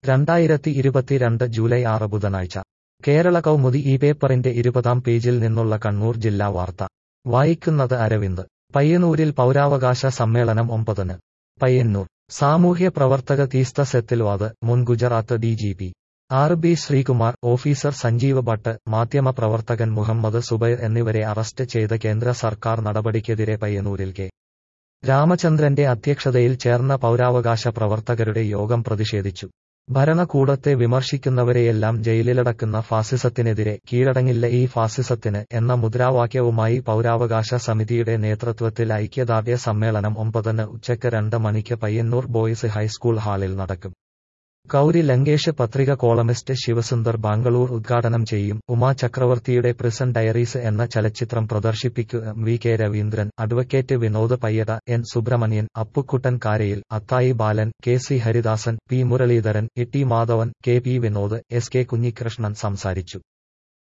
രണ്ടായിരത്തി ഇരുപത്തിരണ്ട് ജൂലൈ ആറ് ബുധനാഴ്ച കേരള കൗമുദി ഈ പേപ്പറിന്റെ ഇരുപതാം പേജിൽ നിന്നുള്ള കണ്ണൂർ ജില്ലാ വാർത്ത വായിക്കുന്നത് അരവിന്ദ് പയ്യന്നൂരിൽ പൗരാവകാശ സമ്മേളനം ഒമ്പതിന് പയ്യന്നൂർ സാമൂഹ്യ പ്രവർത്തക തീസ്ത സെത്തിൽവാദ് മുൻ Gujarat D G P R B Sreekumar officer Sanjiv Bhatt മാധ്യമപ്രവർത്തകൻ മുഹമ്മദ് സുബൈർ എന്നിവരെ അറസ്റ്റ് ചെയ്ത കേന്ദ്ര സർക്കാർ നടപടിക്കെതിരെ പയ്യന്നൂരിൽ കെ രാമചന്ദ്രന്റെ അധ്യക്ഷതയിൽ ചേർന്ന പൗരാവകാശ പ്രവർത്തകരുടെ യോഗം പ്രതിഷേധിച്ചു ഭരണകൂടത്തെ വിമർശിക്കുന്നവരെയെല്ലാം ജയിലിലടക്കുന്ന ഫാസിസത്തിനെതിരെ കീഴടങ്ങില്ല ഈ ഫാസിസത്തിന് എന്ന മുദ്രാവാക്യവുമായി പൗരാവകാശ സമിതിയുടെ നേതൃത്വത്തിൽ ഐക്യദാർഢ്യ സമ്മേളനം ഒമ്പതിന് ഉച്ചയ്ക്ക് രണ്ട് മണിക്ക് പയ്യന്നൂർ ബോയ്സ് ഹൈസ്കൂൾ ഹാളിൽ നടക്കും ഗൗരി ലങ്കേഷ് പത്രിക കോളമിസ്റ്റ് ശിവസുന്ദർ ബാംഗ്ലൂർ ഉദ്ഘാടനം ചെയ്യും ഉമാ ചക്രവർത്തിയുടെ പ്രിസൺ ഡയറീസ് എന്ന ചലച്ചിത്രം പ്രദർശിപ്പിക്കും V K Raveendran advocate Vinod Payyada N Subrahmanian Appukuttan Karayil Athayi Balan K C Haridasan P Muraleedharan E T Madhavan K P Vinod S K Kunhikrishnan സംസാരിച്ചു